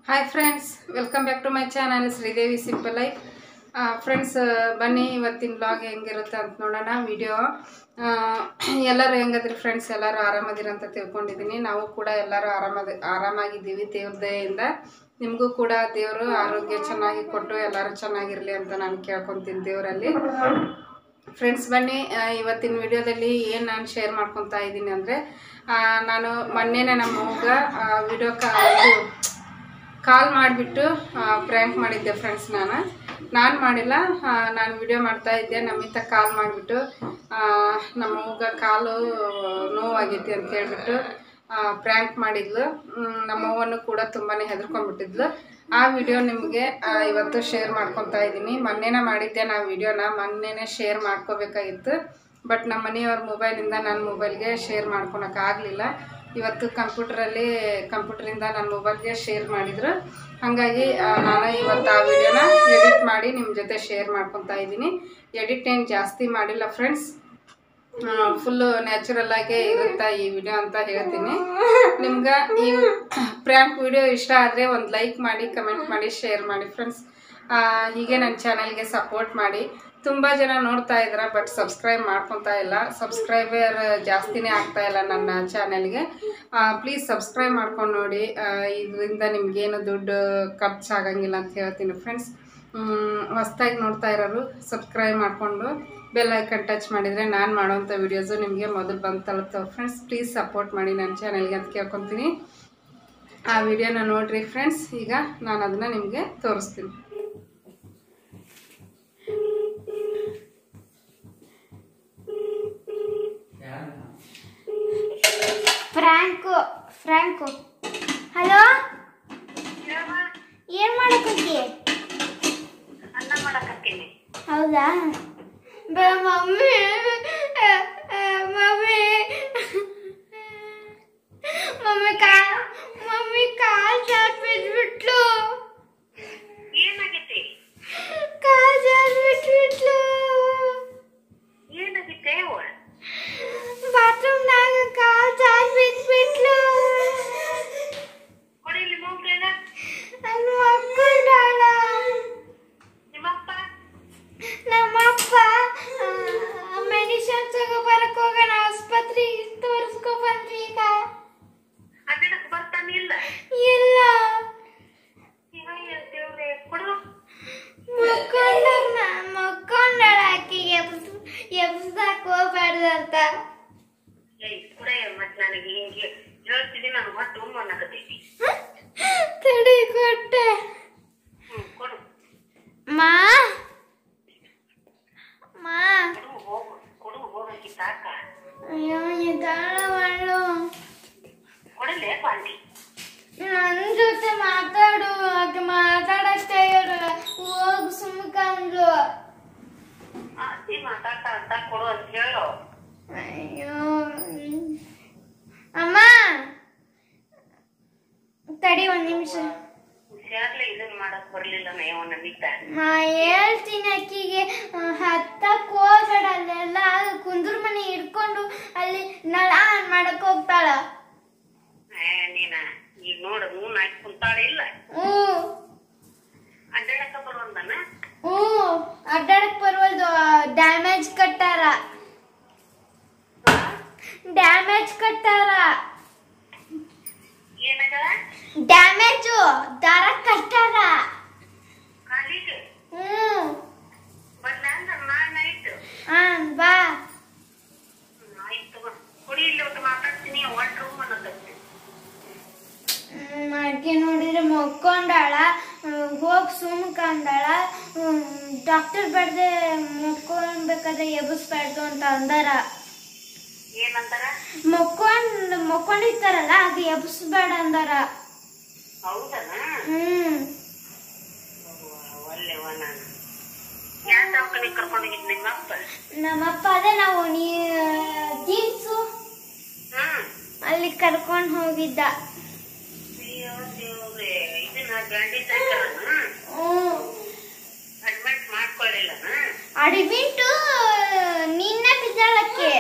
Hi friends welcome back to my channel Sridevi simple life friends ಬನ್ನಿ ಇವತ್ತಿನ blog ಹೆಂಗಿರುತ್ತೆ ಅಂತ ನೋಡೋಣ ವಿಡಿಯೋ ಎಲ್ಲರೂ ಹೆಂಗದ್ರಿ ಫ್ರೆಂಡ್ಸ್ ಎಲ್ಲರೂ ಆರಾಮದಿರಿ ಅಂತ ತಿಳ್ಕೊಂಡಿದ್ದೀನಿ ನಾವು ಕೂಡ ಎಲ್ಲರೂ ಆರಾಮದ ಆರಾಮಾಗಿದ್ದೀವಿ ದೇವ್ರ ದಯೆಯಿಂದ ನಿಮಗೂ ಕೂಡ ದೇವರು ಆರೋಗ್ಯ ಚೆನ್ನಾಗಿ ಕೊಟ್ಟು ಎಲ್ಲರೂ ಚೆನ್ನಾಗಿರಲಿ ಅಂತ ನಾನು ಕೇಳ್ಕೊತೀನಿ ದೇವರಲ್ಲಿ ಫ್ರೆಂಡ್ಸ್ ಬನ್ನಿ ಆ, ಇವತ್ತಿನ ವಿಡಿಯೋದಲ್ಲಿ ಏನು ನಾನು ಶೇರ್ ಮಾಡ್ಕೊತಾ ಇದ್ದೀನಿ ಅಂದರೆ ನಾನು ಮೊನ್ನೆನೇ ನಮ್ಮ ಮಗ ವಿಡಿಯೋ ಕಾಲ್ ಕಾಲ್ ಮಾಡಿಬಿಟ್ಟು ಪ್ರ್ಯಾಂಕ್ ಮಾಡಿದ್ದೆ ಫ್ರೆಂಡ್ಸ್ ನಾನು ನಾನು ಮಾಡಿಲ್ಲ ಆ, ನಾನು ವಿಡಿಯೋ ಮಾಡ್ತಾ ಇದ್ದೆ ನಮ್ಮಿತ ಕಾಲ್ ಮಾಡಿಬಿಟ್ಟು ನಮ್ಮ ಮಗ ಕಾಲು ನೋವಾಗೈತಿ ಅಂತ ಹೇಳ್ಬಿಟ್ಟು ಪ್ರ್ಯಾಂಕ್ ಮಾಡಿದ್ಲು ಮ್, ನಮ್ಮ ಅವ್ವನ್ನು ಕೂಡ ತುಂಬಾ ಹೆದರ್ಕೊಂಡ್ಬಿಟ್ಟಿದ್ಲು ಆ ವಿಡಿಯೋ ನಿಮಗೆ ಇವತ್ತು ಶೇರ್ ಮಾಡ್ಕೊತಾ ಇದ್ದೀನಿ ಮೊನ್ನೆನೇ ಮಾಡಿದ್ದೆ ನಾ ವಿಡಿಯೋನ ಮೊನ್ನೆನೇ ಶೇರ್ ಮಾಡ್ಕೋಬೇಕಾಗಿತ್ತು ಬಟ್ ನಮ್ಮ ಮನೆಯವ್ರ ಮೊಬೈಲಿಂದ ನನ್ನ ಮೊಬೈಲ್ಗೆ ಶೇರ್ ಮಾಡ್ಕೊಳಕ್ಕಾಗಲಿಲ್ಲ ಇವತ್ತು ಕಂಪ್ಯೂಟ್ರಲ್ಲಿ ಕಂಪ್ಯೂಟ್ರಿಂದ ನನ್ನ ಮೊಬೈಲ್ಗೆ ಶೇರ್ ಮಾಡಿದ್ರು ಹಾಗಾಗಿ ಆ, ನಾನು ಇವತ್ತು ಆ ವಿಡಿಯೋನ ಎಡಿಟ್ ಮಾಡಿ ನಿಮ್ಮ ಜೊತೆ ಶೇರ್ ಮಾಡ್ಕೊತಾ ಇದ್ದೀನಿ ಎಡಿಟ್ ಏನು ಜಾಸ್ತಿ ಮಾಡಿಲ್ಲ ಫ್ರೆಂಡ್ಸ್ ಫುಲ್ಲು ನ್ಯಾಚುರಲ್ ಆಗೇ ಇರುತ್ತೆ ಈ ವಿಡಿಯೋ ಅಂತ ಹೇಳ್ತೀನಿ ನಿಮ್ಗೆ ಈ ಪ್ರ್ಯಾಂಕ್ ವಿಡಿಯೋ ಇಷ್ಟ ಆದರೆ ಒಂದು ಲೈಕ್ ಮಾಡಿ ಕಮೆಂಟ್ ಮಾಡಿ ಶೇರ್ ಮಾಡಿ ಫ್ರೆಂಡ್ಸ್ ಹೀಗೆ ನನ್ನ ಚಾನಲ್ಗೆ ಸಪೋರ್ಟ್ ಮಾಡಿ ತುಂಬ ಜನ ನೋಡ್ತಾ ಇದ್ದಾರೆ ಬಟ್ ಸಬ್ಸ್ಕ್ರೈಬ್ ಮಾಡ್ಕೊತಾ ಇಲ್ಲ ಸಬ್ಸ್ಕ್ರೈಬರ್ ಜಾಸ್ತಿನೇ ಆಗ್ತಾ ಇಲ್ಲ ನನ್ನ ಚಾನಲ್ಗೆ ಪ್ಲೀಸ್ ಸಬ್ಸ್ಕ್ರೈಬ್ ಮಾಡ್ಕೊಂಡು ನೋಡಿ ಇದರಿಂದ ನಿಮಗೇನು ದುಡ್ಡು ಖರ್ಚಾಗಂಗಿಲ್ಲ ಅಂತ ಹೇಳ್ತೀನಿ ಫ್ರೆಂಡ್ಸ್ ಹೊಸ್ದಾಗಿ ನೋಡ್ತಾ ಇರೋರು ಸಬ್ಸ್ಕ್ರೈಬ್ ಮಾಡಿಕೊಂಡು ಬೆಲ್ ಐಕನ್ ಟಚ್ ಮಾಡಿದರೆ ನಾನು ಮಾಡೋವಂಥ ವೀಡಿಯೋಸು ನಿಮಗೆ ಮೊದಲು ಬಂದು ತಲುಪ್ತಾವೆ ಫ್ರೆಂಡ್ಸ್ ಪ್ಲೀಸ್ ಸಪೋರ್ಟ್ ಮಾಡಿ ನನ್ನ ಚಾನಲ್ಗೆ ಅಂತ ಕೇಳ್ಕೊತೀನಿ ಆ ವಿಡಿಯೋನ ನೋಡಿರಿ ಫ್ರೆಂಡ್ಸ್ ಈಗ ನಾನು ಅದನ್ನು ನಿಮಗೆ ತೋರಿಸ್ತೀನಿ ಫ್ರ್ಯಾಂಕು ಫ್ರ್ಯಾಂಕು ಹಲೋ ಏನ್ ಮಾಡಕತ್ತಿ ಅನ್ನ ಮಾಡಕತ್ತೀನಿ ಹೌದಾ ಬ ಮಮ್ಮಿ ಮಮ್ಮಿ ಮಮ್ಮಿ ಕಾ ಮಮ್ಮಿ ಕಾಲ್ ಜಾರ್ ಬಿದ್ಬಿಟ್ಲು ಏನಾಗೈತಿ ಕಾಲ್ ಜಾರ್ ಬಿಟ್ಬಿಟ್ಲು ಏನಾಗೈತೆ ಅವ್ವ? ಬಾತ್ರೂಮ್ನಾಗ ಕಾಲ್ ಜಾರ್ ಬಿದ್ಬಿಟ್ಲು ಕೊಡಿ ಇಲ್ಲಿ ಮಗು ಕೈಗ. ನನ್ನ ಮಕ್ಕಳಾಳ ನಿಮ್ಮಪ್ಪ ನಮ್ಮಪ್ಪ ಮೆಡಿಸಿನ್ ತಗೋಬರಕ್ ಹೋಗೋಣ ಆಸ್ಪತ್ರೆಗೆ ತೋರಿಸ್ಕೊ ಬಂದ್ವಿ ಈಗ ಅದಿಡಕ್ ಬರ್ತಾನಿಲ್ಲ ಇಲ್ಲ ಅಯ್ಯೋ ದೇವ್ರೇ, ಕೊಡು ಮಕ್ಕೊಂಡಾಗ ಮಕ್ಕೊಂಡಾಳ ಆಕಿಗೆ ಎಬ್ಸ್ ಎಬ್ಸ್ದಾಕ್ ಹೋಗ್ಬಾರ್ದು ಅಂತ ಏಯ್ ಕೊಡೆ ಮತ್ ನನಗೆ ಹಿಂಗೆ ಹೇಳ್ತಿದ್ದೀನಿ ನಾನು ಹೊಟ್ಟು ಉಮ್ಮು ಅನ್ನಕತ್ತೈತಿ ತಡಿ ಕೊಟ್ಟೆ ಹ್ಮ್ ಕೊಡು ಮಾ ಮಾ ಕೊಡು ಹೋಗು ಕೊಡು ಹೋಗಕ್ಕೆ ಸಾಕ ಅಯ್ಯೋ ನಿಧಾನ ಮಾಡು ಕೊಡಲೇ ಪಾಂಡಿ ನನ್ ಜೊತೆ ಮಾತಾಡು ಆಕೆ ಮಾತಾಡಕ್ಕೆ ಹೇಳು ಹೋಗ್ ಸುಮ್ಕಂದ್ಲು ಆ ಅಜ್ಜಿ ಮಾತಾಡ್ತಾ ಅಂತ ಕೊಡು ಅಂತ ಹೇಳು ಅಯ್ಯೋ ಅಮ್ಮ ತಡಿ ಒಂದ್ ನಿಮಿಷ ಹುಷಾರ್ಲೆ ಇದನ್ ಮಾಡಕ್ ಬರ್ಲಿಲ್ಲ ನಯವ ನಮಿತ ನಾ ಹೇಳ್ತೀನಿ ಅಕ್ಕಿಗೆ ಆ, ಹತ್ತಕ್ ಹೋಗ್ಬೇಡ ಅಲ್ಲೆಲ್ಲ ಕುಂದ್ರ ಮನೆ ಹಿಡ್ಕೊಂಡು ಅಲ್ಲಿ ನಳ ಆನ್ ಮಾಡಕ್ ಹೋಗ್ತಾಳ ಏ ನೀನ ಈಗ ನೋಡು ಮೂನ್ ಹಾಕಿ ಕುಂತಾಳೆ ಇಲ್ಲ ಹ್ಞೂ ಅಡ್ಡಾಡಕ ಬರುವಂದನ ಹ್ಞೂ ಅಡ್ಡಾಡಕ್ ಬರುವಲ್ದು ಡ್ಯಾಮೇಜ್ ಕಟ್ಟಾರ ಡ್ಯಾಮೇಜ್ ಕಟ್ಟಾರ ಏನಾಗ ಡ್ಯಾಮೇಜು ದಾರ ಕಟ್ಟಾರ ಕಾಲಿಗೆ ಹ್ಞೂ ಬರ್ಲಾಂದ್ರ ನಾಳೆ ನೈಟ್ ಹಾಂ ಬಾ ಆಯ್ತು ತಗೋ ಕುಡಿ ಇಲ್ಲಿ ಒಟ್ಟು ಮಾತಾಡ್ತೀನಿ ಒನ್ ರೂಮ್ ಅನ್ನೋದಕ್ಕೆ ಹ್ಮ್, ಅಡ್ಗೆ ನೋಡಿದ್ರೆ ಮಕ್ಕೊಂಡಾಳ ಹೋಗಿ ಸುಮ್ಕಂಡಾಳ ಡಾಕ್ಟರ್ ಬರ್ದೆ ಮಕ್ಕೊಳ್ಬೇಕಾದ್ರೆ ಎಬ್ಬಿಸ್ಬಾರ್ದು ಅಂತ ಅಂದಾರ ಏನಂತಾರ ಮಕ್ಕೊಂಡ್ ಮಕ್ಕೊಂಡಿರ್ತಾರಲ್ಲ ಅದು ಎಬ್ಬಿಸ್ಬೇಡ ಅಂದಾರ ಹೌದನ ಹ್ಮ್ ಒಲ್ಲೆವ ನಾನು ಯಾವ ದವಾಖಾನೆ ಕರ್ಕೊಂಡೋಗಿದ್ ನಿಮ್ಮಪ್ಪ ನಮ್ಮಪ್ಪ ಅದೇ ನಾವು ನೀ ಜೀನ್ಸು ಹ್ಮ್ ಅಲ್ಲಿ ಕರ್ಕೊಂಡು ಹೋಗಿದ್ದ ಅಯ್ಯೋ ದೇವ್ರೆ ಇದನ್ನ ಬ್ಯಾಂಡೇಜ್ ಹಾಕ್ಯಾರನ ಹ್ಮ್ ಅಡ್ಮಿಟ್ ಮಾಡ್ಕೊಳ್ಳಿಲ್ಲನ ಅಡ್ಮಿಂಟು ನಿನ್ನೆ ಬಿದ್ದಾಳಕ್ಕೆ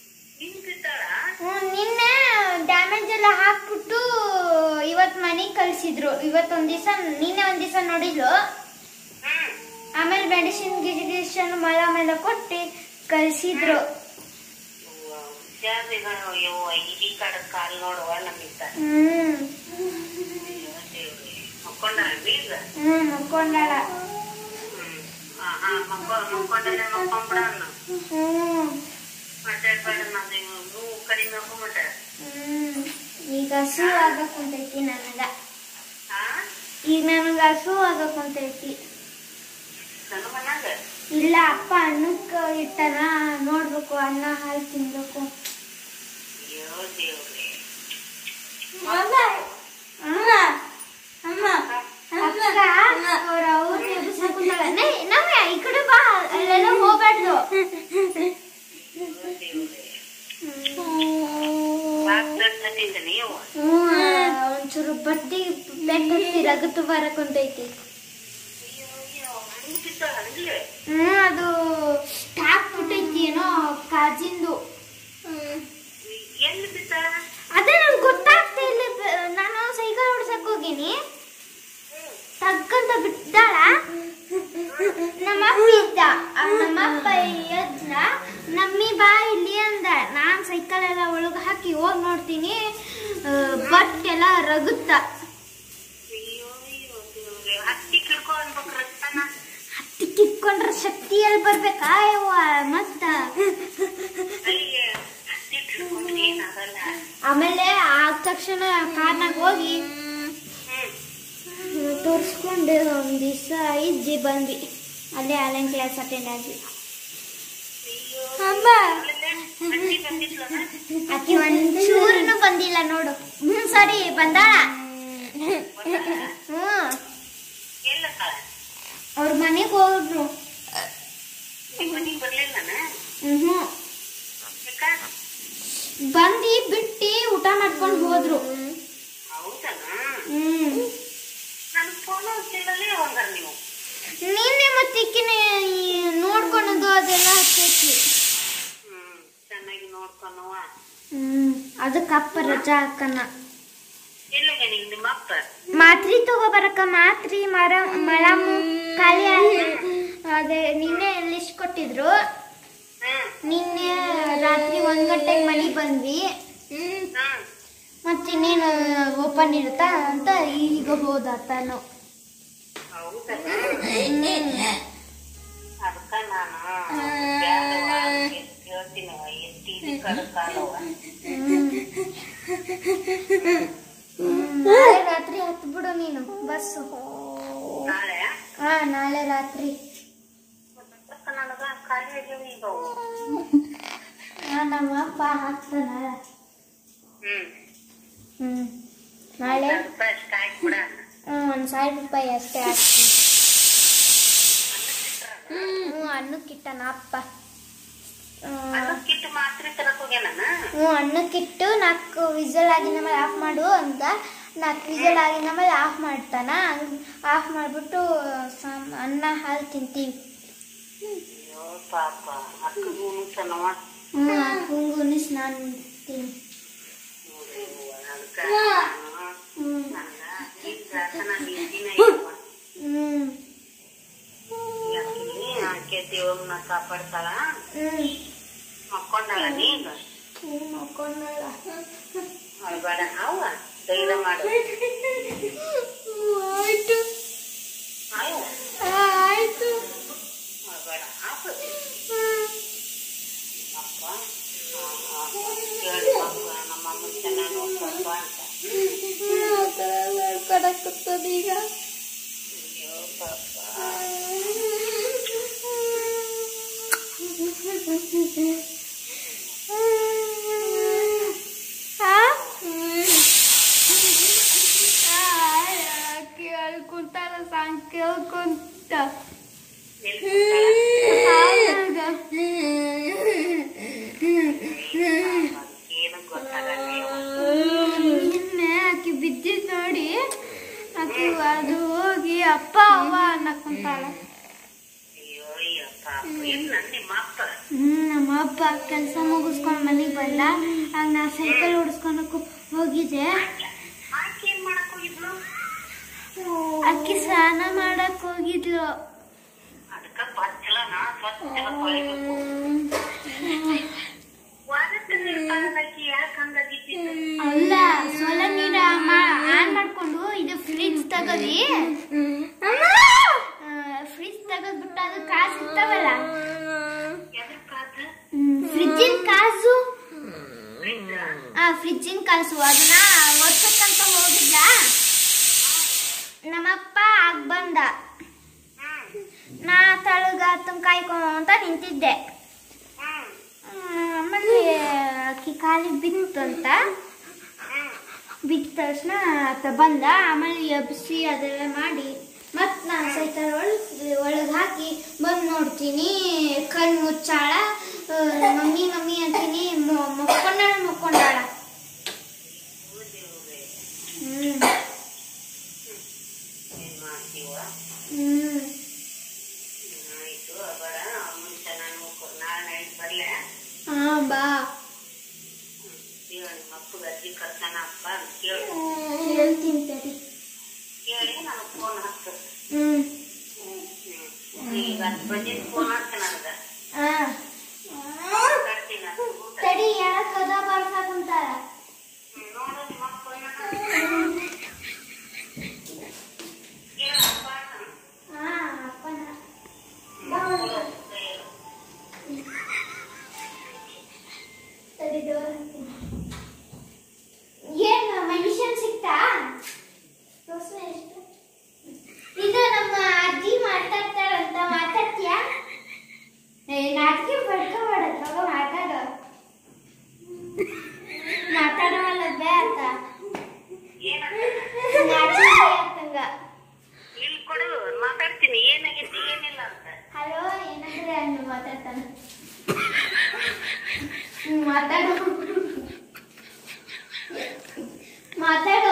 ಹಿಂಗ್ ಬಿದ್ದಾಳ ಹ್ಮ್, ನಿನ್ನೆ ಡ್ಯಾಮೇಜ್ ಎಲ್ಲ ಹಾಕ್ಬಿಟ್ಟು ಇವತ್ ಮನೆಗ್ ಕಳ್ಸಿ ಕಳ್ಸಿದ್ರು ಇವತ್ತೊಂದ್ ದಿವಸ ನಿನ್ನೆ ಒಂದ್ ದಿವಸ ನೋಡಿದ್ಲು ಹ್ಮ್ ಆಮೇಲೆ ಮೆಡಿಸಿನ್ ಗಿಜಿಗೇಷನ್ ಮಲ ಮೇಲೆ ಕೊಟ್ಟು ಕಳ್ಸಿದ್ರು ಹುಷಾರಿಗಳು ಯವ್ವ ಇಡೀ ಕಡೆ ಕಾಲ್ ನೋಡುವ ನಮ್ಮಿಂದ ಹ್ಮ್ ಮಕ್ಕೊಂಡ ಬೀಗ ಹ್ಮ್ ಮಕ್ಕೊಂಡಾಳ ಹ್ಮ್ ಹಾ ಹಾ ಮಕ್ಕೊ ಮಕ್ಕೊಂಡಲ್ಲೇ ಮಕ್ಕೊಂಬಿಡ ಹ್ಮ್ ಮಾತಾಡ್ಬೇಡ ನಾನು ನೋವು ಕಡಿಮೆ ಹಾಕೊಂಬಿಟ್ಟ ಹ್ಮ್ ಈಗ ಹಸು ಆಗಕ್ ಕುಂತೈತಿ ನನಗ ಹಾ ಈಗ ನನಗ ಹಸು ಆಗಕ್ ಕುಂತೈತಿ ನನ್ನ ಮನ್ಯಾಗ ಇಲ್ಲ ಅಪ್ಪ ಅನ್ನಕ್ಕ ಇಟ್ಟನ ನೋಡ್ಬೇಕು ಅನ್ನ ಹಾಲು ತಿನ್ಬೇಕು ಅಯ್ಯೋ ದೇವ್ರೆ ಅಕ್ಕ ಅವ್ರ ಅವ್ರ ಎಬ್ಬಿಸಕ್ ಕುಂತಾಳ. ನೇ, ನವ್ಯ, ಈ ಕಡೆ ಬಾ ಅಲ್ಲೆಲ್ಲ ಹೋಗ್ಬಾರ್ದು ಅಯ್ಯೋ ದೇವ್ರೆ ಬಾಗ್ಲತ್ತಿದ್ದ ನೀವು ಹ್ಮ್ ಒಂಚೂರು ಬಟ್ಟಿ ಬೆಟ್ಟ ಹತ್ತಿ ರಗತು ಬರಕ್ ಕುಂತೈತಿ ಅಯ್ಯೋ ಅಯ್ಯೋ ಹಂಗೆ ಬಿದ್ದ ಹಂಗೆ ಹ್ಮ್ ಅದು ಟಾಪ್ ಬಿಟ್ಟೈತಿ ಏನೋ ಕಾಜಿಂದು ಎಲ್ಲಿ ಬಿದ್ದ ಅದೇ ನನ್ಗೆ ಗೊತ್ತಾಗ್ತಾ ಇಲ್ಲ ಬ- ನಾನು ಸೈಕಲ್ ಓಡ್ಸಕ್ ಹೋಗಿನಿ ತಕ್ಕಂತ ಬಿದ್ದಾಳ ನಮ್ಮ ಅಪ್ಪ ಇದ್ದ ಆ ನಮ್ಮ ಅಪ್ಪ ಎದ್ದ ನಮ್ಮಿ ಬಾ ಇಲ್ಲಿ ಅಂದ ನಾನ್ ಸೈಕಲ್ ಎಲ್ಲ ಒಳಗೆ ಹಾಕಿ ಹೋಗಿ ನೋಡ್ತೀನಿ ಆ, ಬಟ್ ಎಲ್ಲ ರಗುತ್ತ ಅಯ್ಯೋ ಅಯ್ಯೋ ದೇವ್ರೆ ಹತ್ತಿ ಕಿಡ್ಕೊ ಅನ್ಬೇಕು ರಕ್ತನ ಹತ್ತಿ ಕಿತ್ಕೊಂಡ್ರೆ ಶಕ್ತಿ ಎಲ್ಲಿ ಬರ್ಬೇಕಾ ಯವ್ವ ಮತ್ತ ಅಲ್ಲಿಗೆ ಹತ್ತಿ ಕಿಡ್ಕೊಂಡು ಏನಾಗಲ್ಲ ಆಮೇಲೆ ಆದ ತಕ್ಷಣ ಕಾರ್ನಾಗ ಹೋಗಿ ಹ್ಮ್ ತೋರಿಸ್ಕೊಂಡು ಒಂದ್ ದಿವಸ ಇದ್ದಿ ಬಂದ್ವಿ ಅಲ್ಲೇ ಆನ್ಲೈನ್ ಕ್ಲಾಸ್ ಅಟೆಂಡ್ ಆದ್ವಿ ಅಯ್ಯೋ ಅಮ್ಮ ಹತ್ತಿ ಬಂದಿದ್ಲನ ಆಕಿ ಒಂಚೂರುನು ಬಂದಿಲ್ಲ ನೋಡು ಹ್ಮ್ ಸರಿ ಬಂದಾಳ ಹ್ಮ್ ಎಲ್ಲಕ್ಕ ಅವ್ರ ಮನೆಗೆ ಹೋದ್ರು ನಿಮ್ ಮನಿಗ್ ಬರ್ಲಿಲ್ಲನ ಹ್ಮ್ ಯಾಕ ಬಂದಿ ಬಿಟ್ಟಿ ಊಟ ಮಾಡ್ಕೊಂಡು ಹೋದ್ರು ಹೌದನ ಹ್ಮ್ ನನ್ ಫೋನ್ ಹಚ್ಚಿಲ್ಲಲೇ ಹೋಗಲ್ಲ ನೀವು ನಿನ್ನೆ ಮತ್ತೆ ಈಕಿನ ನೋಡ್ಕೊಳೋದು ಅದೆಲ್ಲ ಹಚ್ಚೈತಿ ಹ್ಮ್ ಚೆನ್ನಾಗಿ ನೋಡ್ಕೊನವ ಹ್ಮ್ ಅದಕ್ಕೆ ಅಪ್ಪ ರಜಾ ಹಾಕನ ಎಲ್ಲಿಗೆ ನಿಂಗ್ ನಿಮ್ಮ ಅಪ್ಪ ಮಾತ್ರಿ ತಗೋಬರಕ ಮಾತ್ರಿ ಮರ ಮಳಮು ಖಾಲಿ ಆಯ್ತು ಅದೇ ನಿನ್ನೆ ಲಿಸ್ಟ್ ಕೊಟ್ಟಿದ್ರು ಹ್ಮ್ ನಿನ್ನೆ ರಾತ್ರಿ ಒಂದ್ ಗಂಟೆಗೆ ಮನೆಗೆ ಬಂದ್ವಿ ಹ್ಮ್ ಮತ್ತೆ ಇನ್ನೇನು ಓಪನ್ ಇರುತ್ತಾ ಅಂತ ಈಗ ಹೋದ ತಾನು ಹೌದನ ಅದಕ್ಕ ನಾನು ಬ್ಯಾಡವ್ವ, ಎಷ್ಟ್ ಕೇಳ್ತೀನವ್ವ, ಎಷ್ಟ್ ಇದು ಕಡ್ಕಾಲವ್ವ. ನಾಳೆ ರಾತ್ರಿ ಹತ್ತು ಬಿಡು ನೀನು ಬಸ್ಸು ನಾಳೆ ಹಾ ನಾಳೆ ರಾತ್ರಿ ಅದಕ್ಕ ನನಗ ಖಾಲಿ ಆಗ್ಯಾವ ಈಗ ಅವು. ಹಾ ನಮ್ಮ ಅಪ್ಪ ಹಾಕ್ತಾನ ಹ್ಮ್ ಹ್ಮ್ ನಾಳೆ ಒಂದ್ ರೂಪಾಯಿ ಅಷ್ಟ್ ಹಾಕ್ಬಿಡ. ಹ್ಮ್ ಒಂದ್ ಸಾವಿರ ರೂಪಾಯಿ ಅಷ್ಟೇ ಹಾಕ್ತೀನಿ ಹ್ಞೂ ಅನ್ನಕ್ಕಿಟ್ಟನ ಅಪ್ಪ ಹ್ಮ್. ಅದಕ್ಕಿಟ್ಟು ಮಾತ್ರೆ ತರಕ್ ಹೋಗ್ಯಾನ ಹ್ಞೂ ಅನ್ನಕ್ಕಿಟ್ಟು ನಾಲ್ಕು ವಿಸಲ್ ಆಗಿನ ಮೇಲೆ ಆಫ್ ಮಾಡು ಅಂತ ನಾಲ್ಕು ವಿಸಲ್ ಆಗಿನ ಮೇಲೆ ಆಫ್ ಮಾಡ್ತಾನ ಆಫ್ ಮಾಡಿಬಿಟ್ಟು ಅನ್ನ ಹಾಲು ತಿಂತೀವಿ ಅಯ್ಯೋ ಪಾಪ ಅಕ್ಕಗೂ ಉಣ್ಸನವ ಹ್ಞೂ ಹಂಗೂ ಉಣಿಸ್ ನಾನು ತಿಂತೀನಿ ನೋಡಿವ್ವ, ಅದಕ್ಕ ನಾನು ಹ್ಞೂ ನನಗ ಈಗ ನಾನು ಇದ್ದೀನ ಇಲ್ವ. ಹ್ಞೂ ಯಾಕಿನಿ ಆಕೆ ದೇವ್ರನ್ನ ಕಾಪಾಡ್ತಾಳ ಹ್ಞೂ ಮಕ್ಕೊಂಡಳ ನೀಗ ಹ್ಞೂ ಮಕ್ಕೊಂಡಳ ಅಳ್ಬೇಡ ಅವ ಧೈರ್ಯ ಮಾಡು ಆಯ್ತು ಅಯ್ಯೋ ಆಯ್ತು ಅಳ್ಬೇಡ ಆಪ ಹ್ಮ್. ಅಪ್ಪ ಆ, ಆ, ಹೇಳಿ ಮಕ್ಕ ನಮ್ಮ ಅಮ್ಮ ಚೆನ್ನಾಗಿ ನೋಡ್ಕೊಂಬ ಅಂತ ಕಡಕತ್ತದೀಗ ಅಯ್ಯೋ ಪಾಪ ಕೇಳ್ಕೊಂತಾರ ಸಾಂಗ್ ಕೇಳ್ಕೊಂತ ಎಲ್ಲಿ ಕೂತಾಳ? ಏನು ಗೊತ್ತಾಗಲ್ಲ ನಿನ್ನೆ ಆಕಿ ಬಿದ್ದಿದ್ ನೋಡಿ ಆಕಿ ಅದು ಹೋಗಿ ಅಪ್ಪ ಅವ್ವ ಅನ್ನಕೊಂತಾಳ ಅಯ್ಯೋ ಅಯ್ಯೋ ಪಾಪ ಇಲ್ಲ ನಿಮ್ಮ ಅಪ್ಪ ಹ್ಮ್ ನಮ್ಮ ಅಪ್ಪ ಕೆಲಸ ಮುಗಿಸ್ಕೊಂಡ್ ಮನೆಗೆ ಬಂದ ಆಗ ನಾ ಸೈಕಲ್ ಓಡಿಸ್ಕೊಳಕ್ ಹೋಗಿದ್ದೆ ಆಕೆ ಏನ್ ಮಾಡಕ್ ಹೋಗಿದ್ಲು ಅಕ್ಕಿ ಸ್ನಾನ ಮಾಡಕ್ ಹೋಗಿದ್ಲು ಅದಕ್ಕ ಬಚ್ಚಲನ ಸ್ವಚ್ಛ ತೊಳಿಬೇಕು ವಾರಕ್ಕೆ ನಿರ್ಬಂಧಕ್ಕೆ ಯಾಕೆ ಹಂಗಾಗಿದ್ದಿದ್ದು ಅಲ್ಲ ಸೊಲ ನೀರ ಆನ್ ಮಾಡ್ಕೊಂಡು ಇದು ಫ್ರಿಜ್ ತಗದಿ ಫ್ರಿಜ್ ತೆಗೆದ್ಬಿಟ್ಟು ಅದು ಕಾಸು ಇರ್ತಾವಲ್ಲ ಎದಕ್ಕಾದ ಫ್ರಿಜ್ಜಿನ ಕಾಸು ಆ ಫ್ರಿಜ್ಜಿನ ಕಾಸು ಅದನ್ನ ಒರ್ಸಕ್ಕಂತ ಹೋಗಿದ್ಲ ನಮ್ಮಪ್ಪ ಆಗ್ ಬಂದ ನಾ ತಳಗ ಅದನ್ನ ಕಾಯ್ಕೊಂತ ನಿಂತಿದ್ದೆ ಹ್ಮ್, ಆಮೇಲೆ ಅಕ್ಕಿ ಕಾಲಿಗೆ ಬಿತ್ತು ಅಂತ ಬಿದ್ದ ತಕ್ಷಣ ಆತ ಬಂದ ಆಮೇಲೆ ಎಬ್ಸಿ ಅದೆಲ್ಲ ಮಾಡಿ ಮತ್ ನಾನು ಸೈಕಲ್ ಒಳಗೆ ಒಳಗೆ ಹಾಕಿ ಬಂದು ನೋಡ್ತೀನಿ ಕಣ್ಣು ಮುಚ್ಚಾಳ ಆ, ಮಮ್ಮಿ ಮಮ್ಮಿ ಅಂತೀನಿ ಮೊ- ಮೊಕ್ಕೊಂಡಾಳ ಮೊಕ್ಕೊಂಡಾಳ ಹ್ಮ್ ಏನ್ ಮಾಡ್ತೀವ ಹ್ಮ್ ಆಯ್ತು ಅಬರ ಮುಂಚೆ ನಾನು ನಾಳೆ ನೈಟ್ ಬರ್ಲೆ ಹಾ ಬಾ ಈಗ ನಿಮ್ಮ ಅಪ್ಪಗ ಅಜ್ಜಿ ಕರ್ಸಣ ಅಪ್ಪ ಅಂತ ಕೇಳು ಹೇಳ್ತೀನಿ ತಡಿ ಕೇಳಿ ನನಗೆ ಫೋನ್ ಹಾಕ್ತು ಹ್ಮ್ ಈಗ ಹತ್ತು ಬಜೆ ಫೋನ್ ಹಾಕ್ತ ನನಗೆ ಹಾ ಕರ್ತೀನಿ ಅದು ಊಟ ತಡಿ ಯಾರ ಕದ ಬರ್ಸಾ ಕುಂತಾರ ನೋಡು ನಿಮ್ಮ ಅಪ್ಪ ಕೇಳ ಅಪ್ಪ ಹಾ ಅಪ್ಪನ ತಡಿ ಡೋರ್ ಹಾಕ್ತೀನಿ. ಏನ್ ಮನುಷ್ಯನ್ ಸಿಕ್ತಾ ತೋರ್ಸು ಎಷ್ಟು ಇದು ನಮ್ಮ ಅಜ್ಜಿ ಮಾತಾಡ್ತಾರಂತ ಮಾತಾಡ್ತೀಯಾ ಏ ನಾಟಕ ಬಡ್ಕೋಬೇಡ ತಗೋ ಮಾತಾಡೋ ಮಾತಾಡೋವಲ್ಲ ಬೇ ಅಂತ ನಾಚಿಕೆ ಆಗ್ತಂಗ ಇಲ್ಲಿ ಕೊಡು ಮಾತಾಡ್ತೀನಿ ಏನಾಗೈತಿ ಏನಿಲ್ಲ ಅಂತ ಹಲೋ ಏನಂದ್ರೆ ಅನ್ನು ಮಾತಾಡ್ತಾನೆ ಹ್ಮ್, ಮಾತಾಡು ಮಾತಾಡು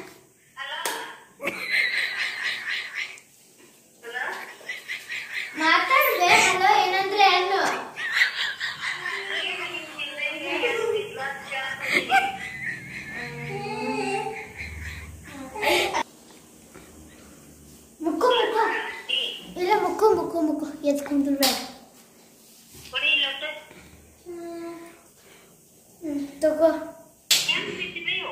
ಮಾತಾಡ್ಬೆ ಹಲೋ ಏನಂದ್ರೆ ಅನ್ನು ಮುಕ್ಕು ಮುಕ್ಕು ಇಲ್ಲ ಮುಕ್ಕು ಮುಕ್ಕು ಮುಕ್ಕು ಎದ್ಕೊಂಡ್ಬಿಡ್ಬೇಡ ಕೊಡಿ ಲೊಟ್ಟು ಹ್ಮ್ ತಗೋ ಹೆಂಗ್ ಬಿದ್ದಿದೆಯೋ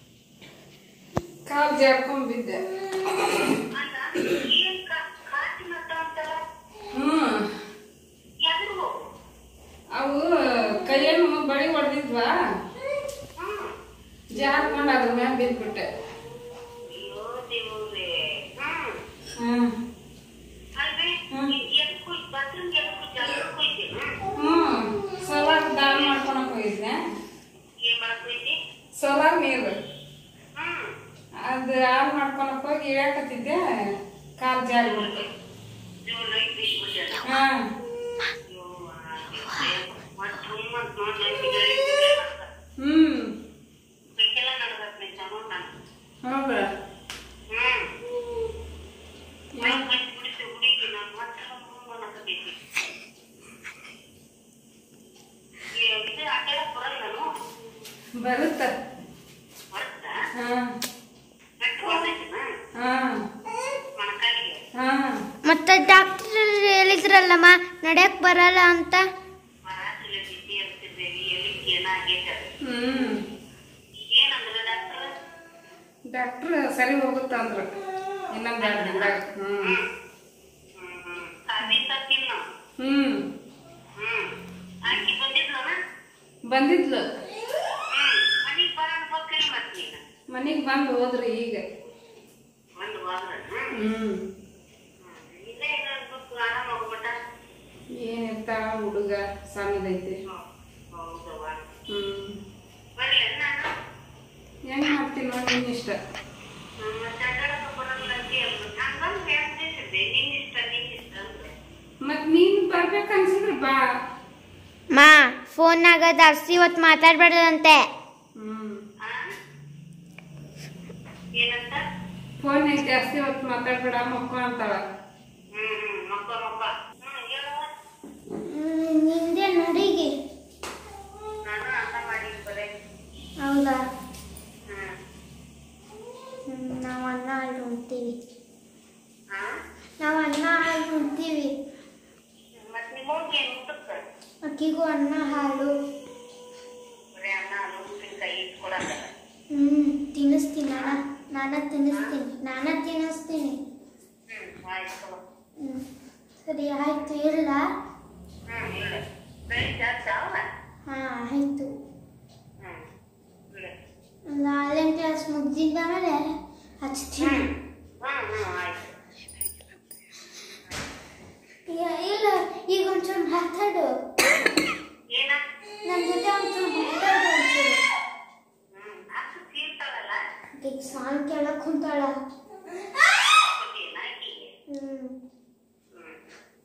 ಕಾಲು ಜಾರ್ಕೊಂಡ್ ಬಿದ್ದೆ ಅಲ್ಲ ಏನ್ ಕಾ- ಕಾಟಿ ಮಟ್ಟ ಅಂತಲ್ಲ ಹ್ಞೂ ಎದ್ರು ಹೋಗು ಅವು ಕೈಯನ್ನು ಬಳಿ ಹೊಡೆದಿದ್ವಾ ಹ್ಮ್ ಜಾರ್ಕೊಂಡು ಅದ್ರ ಮ್ಯಾಗ ಬಿದ್ಬಿಟ್ಟೆ ಅಯ್ಯೋ ದೇವ್ರೇ ಹ್ಮ್ ಹ್ಞೂ ಅಲ್ವೇ ಹ್ಮ್. ಎದಕ್ಕೂ ಬಾತ್ರೂಮ್ ಎದಕ್ಕೂ ಜಾಗಕ್ಕೂ ಇದ್ದೀನ ಹ್ಞೂ ಸೋಲಾರ್ ದಾನ ಮಾಡ್ಕೊಳಕ್ ಹೋಗಿದ್ದೆ ಏನ್ ಮಾಡಕ್ ಹೋಯ್ತಿ ಸೋಲಾರ್ ನೀರು ಹ್ಮ್ ಅದು ಆನ್ ಮಾಡ್ಕೊಳಕ್ ಹೋಗಿ ಇಳ್ಯಾಕತ್ತಿದ್ದೆ ಕಾಲು ಜಾರಿ ಬಿಡ್ತು ದೇವ್ರ ಲೈಟ್ ಬಿಟ್ಬಿಟ್ಟ ಹಾಂ ಅಯ್ಯೋ ಆ ದೇವ್ರೇ. ಮತ್ತ್ ಸುಮ್ಮ ಅಂತ ನೋಡ್ ಲೈಟ್ ಬೆಳಗ್ಗೆ ಹ್ಞೂ ಬೇಕೆಲ್ಲ ನಡ್ದತ್ನೆ ಚೆನ್ನಾಗ್ ನಾನು ಹೌದಾ ಹ್ಮ್ ಮೈ ಕಟ್ಟಿ ಬಿಡಿಸಿ ಹುಡುಗಿ ನಾನು ಮತ್ತೆ ಅನ್ನಕತ್ತೈತಿ ಇದು ಅಡ್ಡಾಡ ಬರಲ್ಲ ನಾನು ಬರುತ್ತ ಬರುತ್ತಾ ಹಾಂ ಬೆಟ್ಟು ಹೋದೈತಿನ ಹಾಂ ಮೊಣಕಾಲಿಗೆ ಹಾಂ ಮತ್ತೆ ಡಾಕ್ಟರ್ ಹೇಳಿದ್ರಲ್ಲಮ್ಮ ನಡ್ಯಕ್ ಬರಲ್ಲ ಅಂತ ರಾತ್ರಿ ಬಿಸಿ ಇರ್ತಿದ್ದೇವೆ ಎಲ್ಲಿ ಏನಾಗೈತೆ ಅದು. ಹ್ಞೂ ಏನಂದ್ರ ಡಾಕ್ಟರ್ ಡಾಕ್ಟ್ರ್ ಸರಿ ಹೋಗುತ್ತ ಅಂದ್ರು ಇನ್ನೊಂದು ಎರಡು ದಿನದಾಗ ಹ್ಞೂ ಹ್ಮ್ ಹ್ಮ್ ಸಾಬೀತ ತಿನ್ನು ಹ್ಞೂ ಹ್ಮ್ ಆಕಿ ಬಂದಿದ್ಲನ ಬಂದಿದ್ಲು ಹ್ಮ್ ಮನಿಗ್ ಬರೋಣ ಬೇಕಲ್ಲ ಮತ್ ನೀನು ಮನೆಗೆ ಬಂದು ಹೋದ್ರಿ ಈಗ ಒಂದು ವಾರ ಹ್ಮ್ ಹ್ಞೂ ಇಲ್ಲೇ ಇರೋದು ಆರಾಮ ಹೋಗ್ಬಿಟ್ಟ ಏನಿರ್ತಾವ ಹುಡುಗ ಸಣ್ಣದೈತಿ ಹೌದವ್ವ ಹ್ಞೂ ಬರ್ಲಿ ನಾನು ಹೆಂಗೆ ಮಾಡ್ತೀನಿ ನೋಡಿ ನಿನ್ನ ಇಷ್ಟ ಮತ್ತೆ ಅಡ್ಡಾಡಕ್ಕೆ ಬರಲ್ಲ ಅಂತ ಹೇಳ್ಬಿಟ್ಟು ಹಂಗಂದ್ರೆ ಹೆಂಗ್ ಬೇಕಿದೆ ನಿನ್ ಇಷ್ಟ ನಿನ್ ಇಷ್ಟ ಅಂತ ಮತ್ತು ನೀನು ಬರ್ಬೇಕು ಅನ್ಸಿದ್ರೆ ಬಾ ಮಾ ಫೋನ್ನಾಗ ಜಾಸ್ತಿ ಇವತ್ತು ಮಾತಾಡ್ಬಾರ್ದಂತೆ ಹ್ಞೂ ಆ? ಏನಂತ ಫೋನ್ ಜಾಸ್ತಿ ಹೊತ್ತು ಮಾತಾಡ್ಬೇಡ ಮಕ್ಕಳು ಅಂತಾಳ ಹ್ಮ್ ಹ್ಮ್ ಮಕ್ಕ ಮಕ್ಕ ಹ್ಮ್ ಹೇಳುವ ನಿಂದೆ ನಡಿಗೆ ನಾನು ಅರ್ಥ ಮಾಡಿ ಬರೇ ಹೌದಾ ಹ್ಮ್ ನಾವು ಅನ್ನ ಅಲ್ಲಿ ಉಣ್ತೀವಿ ಅನ್ನ ಹಾಲು ಬರೀ ಅನ್ನ ಅನ್ನ ಉಪ್ಪಿನಕಾಯಿ ಇಟ್ಕೊಡಲ್ಲ ಹ್ಮ್ ತಿನ್ನಿಸ್ತೀನಿ ನಾನ ನಾನ ತಿನ್ನಿಸ್ತೀನಿ ನಾನ ತಿನ್ನಿಸ್ತೀನಿ ಹ್ಮ್ ಆಯ್ತು ಹ್ಮ್ ಸರಿ ಆಯ್ತು ಇಲ್ಲ ಹ್ಮ್ ಇಲ್ಲ ಬೆಳಿ ಜಾಸ್ತಿ ಅವ ಹಾ ಆಯ್ತು ಹ್ಮ್ ಇಲ್ಲ ಒಂದು ಆನ್ಲೈನ್ ಕ್ಲಾಸ್ ಮುಗ್ದಿದ್ದ ಮೇಲೆ ಹಚ್ತೀನಿ ಹ್ಮ್ ಹ್ಮ್ ಹ್ಮ್ ಆಯ್ತು ಈಗ- ಇಲ್ಲ ಈಗ ಒಂಚೂರು ಮಾತಾಡು ಏನ ನನ್ನ ಜೊತೆ ಒಂಚೂರು ಮಾತಾಡು ಒಂಚೂರು ಹ್ಮ್ ಅಷ್ಟು ತೀರ್ತಾಳಲ್ಲ ಈಗ ಸಾಂಗ್ ಕೇಳಕ್ ಕುಂತಾಳ ಕೊಟ್ಟಿನ ಆಕಿಗೆ ಹ್ಮ್ ಹ್ಮ್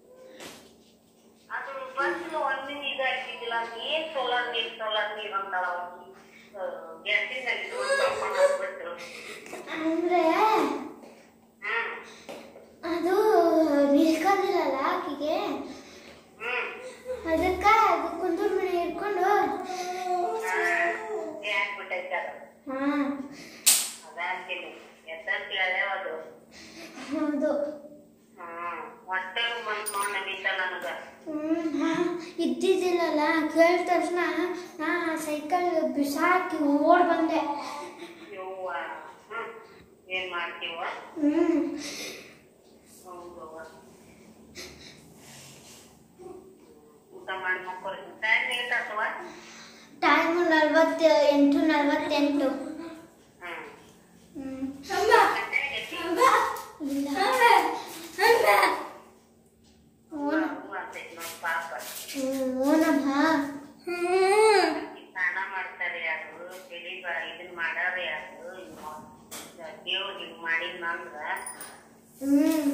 ಅದು ಬಸ್ ಒಂದಿನ ಇದಾಗಿದ್ದಿಲ್ಲ ಏನ್ ಸೋಲಾರ್ ನೀರ್ ಸೋಲಾರ್ ನೀರ್ ಅಂತಾಳ ಗ್ಯಾಸಿಂದ ಬಿಟ್ರು ಅಂದ್ರೆ ಹ್ಮ್ ಅದು ನಿಲ್ಕೋದಿಲ್ಲಲ್ಲ ಆಕಿಗೆ ಹ್ಮ್ ಅದಕ್ಕ ಅದು ಕುಂದೂರ್ ಮನೆ ಇಟ್ಕೊಂಡು ಯಾಕೆ ಬಿಟ್ಟೈತೆ ಅದು ಹಾ ಅದಂತೀನಿ ಎದ್ದಂತ ಅದು ಹೌದು ಹ್ಮ್ ಹೊಟ್ಟೆ ಮನ್ಸ್ ಮಾಡ ನಡೀತ ನನಗ ಹ್ಮ್ ಹಾ ಇದ್ದಿದ್ದಿಲ್ಲಲ್ಲ ಕೇಳಿದ ತಕ್ಷಣ ನಾ ಸೈಕಲ್ ಬಿಸಾಕಿ ಓಡ್ ಬಂದೆ ಯವ್ವ ಹ್ಮ್ ಏನ್ ಮಾಡ್ತೀವ ಹ್ಮ್ ಹೌದವ್ವ ಊಟ ಮಾಡಿ ಮಕ್ಕಳು ಟೈಮ್ ಲೇಟ್ ಆತವ ಟೈಮು ನಲ್ವತ್ತು ಎಂಟು ನಲ್ವತ್ತೆಂಟು ಹ್ಮ್ ಹ್ಮ್ ಗಂಟೆಗೆ ಇಲ್ಲ ಹ್ಞೂ ಅಂತೈತಿ ನೋಡ್ ಪಾಪ ಓನಮ್ಮ ಈ ಸ್ನಾನ ಮಾಡ್ತಾರೆ ಯಾರು ತಲಿ ಬ ಇದನ್ ಮಾಡಾರ ಯಾರು ದೇವ್ರು ಹಿಂಗ್ ಮಾಡಿದ್ನಂದ್ರ ಹ್ಮ್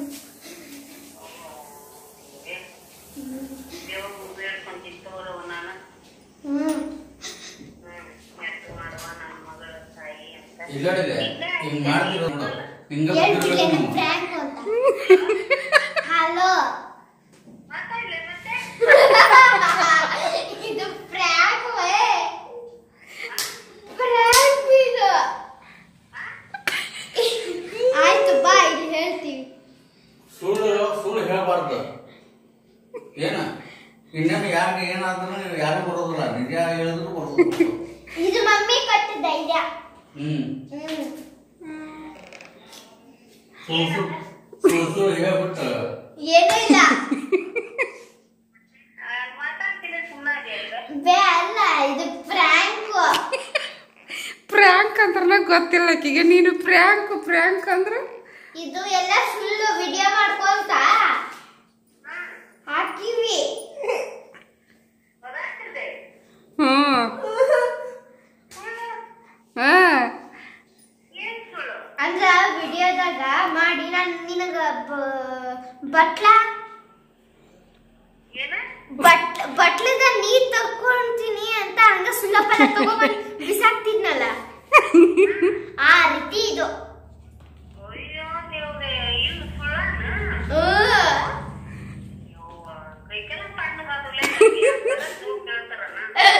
ದೇವ್ರು ಬೇಡ್ಕೊಂತಿತ್ತವ್ರವ ನಾನು ಹ್ಮ್ ಹ್ಮ್ ನೆಟ್ಟು ಮಾಡುವ ನನ್ನ ಮಗಳ ತಾಯಿ ಅಂತ ಇಲ್ಲಡಿಲ್ಲ ಹಿಂಗ್ ಮಾಡ್ತಿರೋ ನೋಡು ಹಿಂಗ ಹೇಳ್ತಿಲ್ಲ ಬಿಟ್ಟಿರ್ಬೇಕು ಫ್ರ್ಯಾಂಕ್ ಅಂತ ಹಲೋ ಮಾತಾಡ್ಲೆ ಮತ್ತೆ ಇದು ಫ್ರ್ಯಾಂಕ್ ಫ್ರ್ಯಾಂಕ್ ಇದು ಆಯ್ತು ಬಾ ಇಲ್ಲಿ ಹೇಳ್ತೀವಿ ಸುಳ್ಳು ಸುಳ್ಳು ಹೇಳಬಾರ್ದು ಏನ ಇನ್ನೇನು ಯಾರಿಗೆ ಏನಾದ್ರೂ ಯಾರು ಬರೋದಿಲ್ಲ ನಿಜ ಹೇಳಿದ್ರು ಬರೋದಿಲ್ಲ ಇದು ಮಮ್ಮಿ ಕೊಟ್ಟ ಧೈರ್ಯ ಹ್ಮ್ ಹ್ಮ್ ಸುಳ್ಳು ಸುಳ್ಳು ಸುಳ್ಳು ಸುಳ್ಳು ಹೇಳ್ಬಿಟ್ಟು ಏನೂ ಇಲ್ಲ ಮಾತಾಡ್ತೀನಿ ಸುಮ್ಮನೆ ಬೇ ಅಲ್ಲ ಇದು ಫ್ರ್ಯಾಂಕ್ ಪ್ರ್ಯಾಂಕ್ ಅಂದ್ರೆ ಗೊತ್ತಿಲ್ಲ ಆಕಿಗೆ ನೀನು ಪ್ರ್ಯಾಂಕ್ ಪ್ರ್ಯಾಂಕ್ ಅಂದ್ರೆ ಇದು ಎಲ್ಲ ಸುಳ್ಳು ವಿಡಿಯೋ ಮಾಡ್ಕೊಂತ ಹಾಕಿವಿ ಬರಾತಿದೆ ಹ್ಞೂ ಹಾಂ ಏನ್ ಸುಳ್ಳು ಅಂದ್ರ ವಿಡಿಯೋದಾಗ ಮಾಡಿ ನಾನು ನಿನಗ ಬ- ಬಟ್ಲ ಏನ ಬಟ್ ಬಟ್ಲದ ನೀರ್ ತಕ್ಕೊಂತೀನಿ ಅಂತ ಹಂಗ ಸುಳ್ಳಪ್ಪನ ತಗೊಂಡ್ ಬಿಸಾಕ್ತಿದ್ನಲ್ಲ ಆ ರೀತಿ ಇದು ಅಯ್ಯೋ ದೇವ್ರೆ ಇಲ್ಲ ಸುಳ್ಳನ ಹ್ಮ್. ಯವ್ವ ಕೈಕೆಲ್ಲ ಸಣ್ಣಗಾದುಲೆ ಸುಳ್ಳು ಕೇಳ್ತಾರನ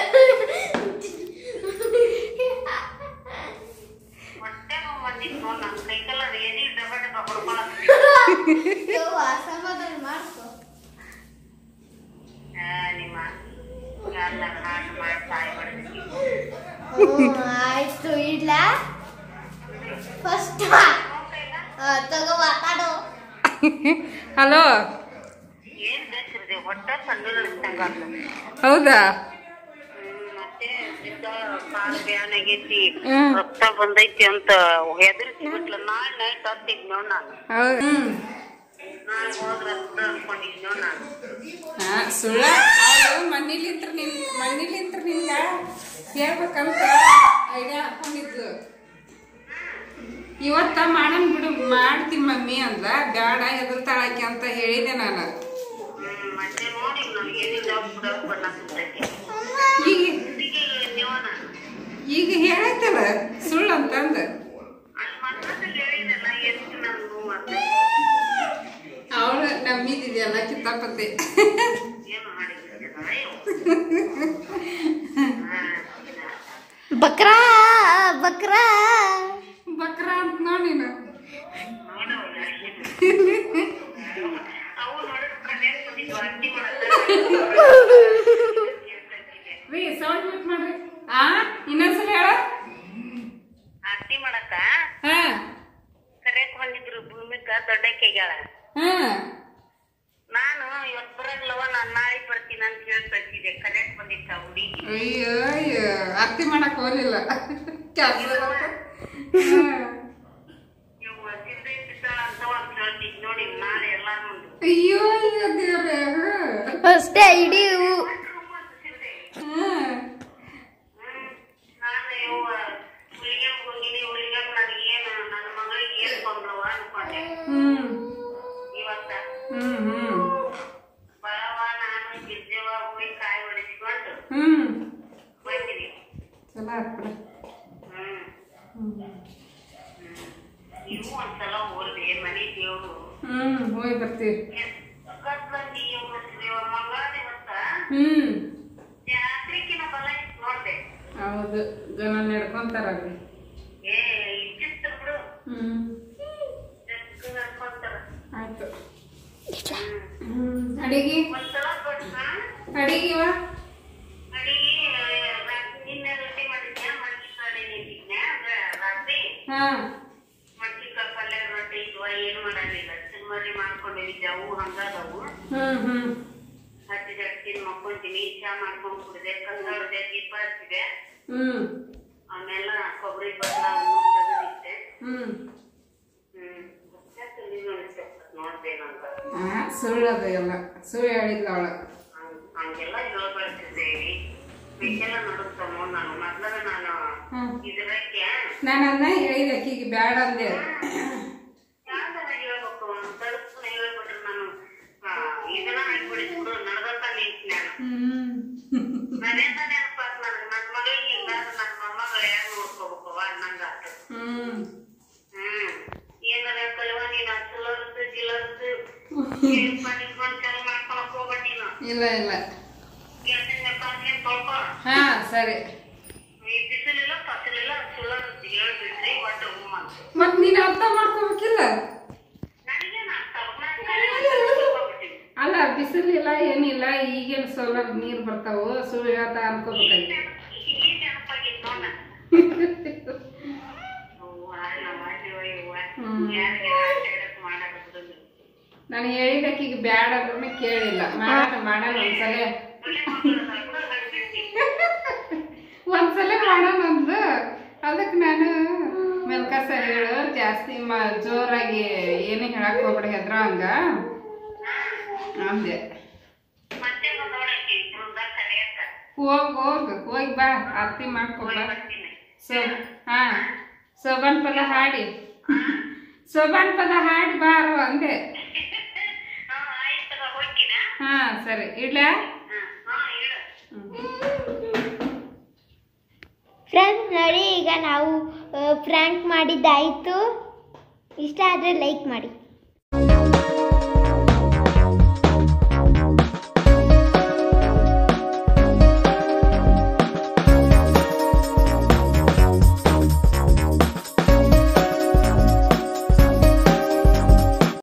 ಹೊಟ್ಟೆ ನೋವು ಬಂದಿತ್ತು ನೋಡ್ ನನ್ ಕೈಕೆಲ್ಲ ಎದಿ ಡಬ ಡಬ ಹೊಡ್ಕೊಳಕ್ ಯವ್ವ, ಸಮಾಧಾನ ಮಾಡ್ಕೊ ಆ, ನಿಮ್ಮ ಎಲ್ಲ ಹಾಳು ಮಾಡಿ ಸಾಯಿ ಮಾಡ್ತೀನಿ ಹ್ಮ್, ಆಯ್ತು ಇಡ್ಲ ಫಸ್ಟ್ ತಗೋ ಮಾತಾಡು ಹಲೋ ಏನ್ ಬೇಸಿರಿದೆ ಹೊಟ್ಟೆ ಸಣ್ಣದಂಗ ಹೌದಾ ಮತ್ತೆ ಸಿದ್ಧ ಕಾಲು ಬ್ಯಾನ್ ಆಗೈತಿ ಹ್ಮ್. ರಕ್ತ ಬಂದೈತಿ ಅಂತ ಹೆದರ್ಸಿ ಬಿಟ್ಲ ನಾಳೆ ನೈಟ್ ಹತ್ತಿದ್ನೋ ನಾನು ಹೌದು ಹ್ಞೂ ನಾಳೆ ಹೋದ್ರ ರಕ್ತ ಅನ್ಕೊಂಡಿದ್ನೋ ನಾನು ಹಾಂ ಸುಳ್ಳ ಅವ್ರು ಮನೇಲಿಂತ್ರ ನಿನ್ ಮನೇಲಿಂತ್ರ ನಿನ್ಗ ಹೇಳ್ಬೇಕಂತ ಐಡಿಯಾ ಹಾಕೊಂಡಿದ್ಲು ಇವತ್ತ ಮಾಡೋಣ ಬಿಡು ಮಾಡ್ತೀನಿ ಮಮ್ಮಿ ಅಂದ ಬ್ಯಾಡ ಎದುರ್ತಾಳಾಕಿ ಅಂತ ಹೇಳಿದೆ ನಾನು ಹ್ಮ್ ಮತ್ತೆ ನೋಡಿ ನನಗೆ ಏನಿಲ್ಲ ಬಿಡೋಕ್ ಬಣ್ಣ ಸುತ್ತೈತಿ ಈಗ ಹುಡುಗಿಗೆ ನೀವು ನಾನು ಈಗ ಹೇಳೈತಲ್ಲ ಸುಳ್ಳು ಅಂತಂದು ಅಲ್ಲಿ ಮತ್ತೊಂದು ಹೇಳಿದೆಲ್ಲ ಎಷ್ಟು ನನ್ ನೋವು ಅಂತ ಅವಳು ನಂಬಿದಿದೆಯಲ್ಲ ಕಿತ್ತಾಪತಿ ಏನು ಮಾಡಿದ್ದೆ ಅಯ್ಯೋ ಬಕ್ರಾ ಬಕ್ರಾ ಬಕ್ರ ಅಂತ ನೋಡಿ ನೀನು ನೋಡವಲ್ಲ ಅವು ನೋಡಿದ್ರೆ ಕಣ್ಣೇ ಬಂದಿದ್ವು ಅಡ್ಡಿ ಮಾಡಲ್ಲ ರೀ ಸೌಂಡ್ ಮ್ಯೂಟ್ ಮಾಡ್ರಿ ಆ ಇನ್ನೊಂದ್ಸಲ ಹೇಳ ಆರತಿ ಮಾಡಕ್ಕ ಹಾ ಕರೆಯಕ್ ಬಂದಿದ್ರು ಭೂಮಿಕ ದೊಡ್ಡಕ್ಕೆಗ್ಯಾಳ ಹಾ ನಾನು ಇವತ್ ಬರಲ್ಲವ ನಾನ್ ನಾಳೆ ಬರ್ತೀನಿ ಅಂತ ಹೇಳಿ ಕಳ್ಸಿದೆ ಕರೆಯಕ್ ಬಂದಿತ್ತ ಹುಡುಗಿ ಅಯ್ಯೋ ಅಯ್ಯೋ ಅತ್ತಿ ಮಾಡಕ್ ಹೋಗ್ಲಿಲ್ಲ ಕೆಲಸ ಇವ್ ಸಿದ್ಧ ಇರ್ತಾಳ ಅಂತ ಒಂದ್ ಹೇಳ್ತಿದ್ ನೋಡಿ ನಾಳೆ ಎಲ್ಲಾ ಮುಂದೆ ಅಯ್ಯೋ ಅಯ್ಯೋ ದೇವ್ರೆ ಅಷ್ಟೇ ಇಡೀ ಊ- ಹಾ ನಾನು ಇವ ಹುಲಿಗೆ ಹೋಗಿನಿ ಹುಲಿಗೆ ನನಗೇನು ನನ್ನ ಮಗಳಿಗೆ ಏನ್ ಕೊಂದ್ರವ ಅನ್ಕೊಂಡೆ ಹ್ಮ್ ಇವತ್ತ ಹ್ಮ್ ಹ್ಮ್ ಬರವ ನಾನು ಗಿರ್ಜವ ಹೋಗಿ ಕಾಯಿ ಹೊಡಿಸ್ಕೊಂಡು ಹ್ಮ್ ಬಂದಿನಿ ಚಲೋ ಆತ್ ಬಿಡ ಹ್ಮ್ ಹ್ಮ್ ನೀವು ಒಂದ್ಸಲ ಹೋಗ್ರಿ ಮನೆ ದೇವ್ರು ಹ್ಮ್ ಹೋಗಿ ಬರ್ತೀವಿ ಕತ್ಲಂದಿ ಮಂಗಳವಾರ ಇವತ್ತ ಹ್ಮ್ ಜಾತ್ರೆಕಿನ ಬಲ ಇತ್ತು ನೋಡ್ದೆ ಹೌದು ಜನ ನಡ್ಕೊಂತಾರಲ್ಲಿ ಏ ಇಚ್ಚಿತ್ತು ಬಿಡು ಹ್ಮ್ ಜಗ್ಗು ನಡ್ಕೊಂತಾರ ಆಯ್ತು ಹ್ಮ್ ಹ್ಮ್ ಅಡಿಗೆ ಒಂದ್ಸಲ ಕೊಟ್ಟ ಅಡಿಗೆವ ಅಡಿಗೆ ನಿನ್ನೆ ರೊಟ್ಟಿ ಮಾಡಿದ್ನ್ಯಾ ಮಡ್ಕಿ ಕಡೆ ನಿಂತಿದ್ನ್ಯಾ ರಾತ್ರಿ ಹಾ ಮಡ್ಕಿಕಾಯಿ ಪಲ್ಯ ರೊಟ್ಟಿ ಇದ್ವ ಏನು ಮಾಡಲಿಲ್ಲ ಚುಮ್ಮರಿ ಮಾಡ್ಕೊಂಡಿದ್ದೆ ಅವು ಹಂಗದವು ಹ್ಮ್ ಹ್ಮ್ ಹತ್ತಿದ ತಿನ್ ಮಕ್ಕೊಂತೀನಿ ಚಾ ಮಾಡ್ಕೊಂಡ್ ಕುಡಿದೆ ಕಲ್ದೊಡ್ದೆ ದೀಪ ಹಚ್ಚಿದೆ ಹ್ಮ್ ಆಮೇಲೆ ಕೊಬ್ಬರಿ ಬದಲ ತೆಗೆದಿಟ್ಟೆ ಹ್ಮ್ ಹ್ಮ್ ಮತ್ತೆ ಸುಲಿಗೆ ಅನ್ಸುತ್ತೆ, ನೋಡ್ದೆ ನಂಗ ಆ ಸುಳ್ಳು ಅದು ಎಲ್ಲ ಸುಳ್ಳು ಹೇಳಿದ್ಲ ಅವಳ ಹಂಗ್- ಹಂಗೆಲ್ಲ ಹೇಳ್ಬಾರ್ತಿದ್ದೇವಿ ಮಿಕ್ಕೆಲ್ಲ ನಡುತ್ತಮ್ಮ ನಾನು ಮೊದ್ಲಗ ನಾನು ಹ್ಮ್ ಇದ್ರಕ್ಕೆ ನಾನು ಅದನ್ನ ಹೇಳಿದೆ ಆಕಿಗೆ ಬ್ಯಾಡ ಅಂದೆ ಯಾವ್ದನ್ನ ಹೇಳ್ಬೇಕು ತಲುಪು ಹೇಳ್ಬಿಟ್ರೆ ನಾನು ಆ, ಇದನ್ನ ಹಾಕ್ಬಿಡಿಸ್ಬಿಡು ನಡ್ದಂತ ನಿಂತ ನಾನು ಹ್ಮ್ ನನ್ನಿಂದ ನೆನಪಾತ್ ನನಗೆ ನನ್ನ ಮಗಳಿಗೆ ಹಿಂಗಾದ್ರೆ ನನ್ನ ಮೊಮ್ಮಗಳು ಯಾರು ನೋಡ್ಕೋಬೇಕವ ಅನ್ನಂಗಾತು ಹ್ಮ್ ಹ್ಮ್ ಏನಾರ ಕಲ್ವ ನೀನು ಚಲೋರ್ದು ಜಿಲರ್ದು ನಿಂತ್ಕೊಂಡು ಚಾಲು ಮಾಡ್ಕೊಳಕ್ ಹೋಗ್ಬೇಡ ನೀನು ಇಲ್ಲ ಇಲ್ಲ ಗ್ಯಾಸಿನ ಮೆಕ್ಕಾನ್ಸ್ಕೊಂಡ್ ತೊಳ್ಕೊ ಹಾ ಸರಿ ಈ ಬಿಸಿಲಿಲ್ಲ ಫಸಲಿಲ್ಲ ಚಲೋ ಹೇಳ್ಬಿಟ್ರಿ ಒಟ್ಟು ಹೂ ಅಂತ ಮತ್ ನೀನ್ ಅರ್ಥ ಮಾಡ್ಕೋಬೇಕಿಲ್ಲ ನನಗೇನು ಅರ್ಥ ಆಗ್ಬಿಟ್ಟಿವಿ ಅಲ್ಲ ಬಿಸಿಲಿಲ್ಲ ಏನಿಲ್ಲ ಈಗೇನು ಸೋಲಾರ್ ನೀರ್ ಬರ್ತಾವು ಸುಳ್ಳು ಹೇಳ್ತಾ ಅನ್ಕೋಬೇಕಾಗಿ ಈ ನೆನಪಾಗಿತ್ತು ನೋಡ ಹ್ಮ್. ಯಾರಿಗೆ ಹೇಳಕ್ ಮಾಡಕ್ ಬಿಡೋದು ನಾನು ಹೇಳಿದಕ್ಕಿಗೆ ಬ್ಯಾಡ ಅಂದ್ರೂ ಕೇಳಿಲ್ಲ ಮಾಡೋಣ ಮಾಡೋಣ ಒಂದ್ಸಲ ಒಳ್ಳೆ ಮಕ್ಕಳು ಕೂಡ ಹಚ್ಚಿರ್ತಿ ಒಂದ್ಸಲ ಮಾಡೋಣ ಅಂದ್ರು ಅದಕ್ಕೆ ನಾನು ಮೆಲ್ಕಸ ಹೇಳು ಜಾಸ್ತಿ ಮ ಜೋರಾಗಿ ಏನು ಹೇಳಕ್ ಹೋಗ್ಬೇಡ ಹೆದ್ರ ಹಂಗ ಅಂದೆ ಮತ್ತೆ ನೋಡಕ್ಕೆ ಬೃಂದ ಕರೆಯಕ್ಕ ಹೋಗ್ ಹೋಗ್ ಹೋಗಿ ಬಾ ಆರತಿ ಮಾಡ್ಕೊ ಬಾ ಬರ್ತೀನಿ ಸೊ ಹಾ ಸೋಬಾನ್ ಪದ ಹಾಡಿ ಸೋಬಾನ್ ಪದ ಹಾಡಿ ಬಾರು ಅಂದೆ ಹಾ ಆಯ್ತದ ಹೋಗ್ತೀನ ಹಾ ಸರಿ ಇಡ್ಲಾ ಹಾ ಹಾ ಹೇಳು ಫ್ರೆಂಡ್ಸ್ ನೋಡಿ ಈಗ ನಾವು ಫ್ರ್ಯಾಂಕ್ ಮಾಡಿದ್ದಾಯಿತು ಇಷ್ಟ ಆದರೆ ಲೈಕ್ ಮಾಡಿ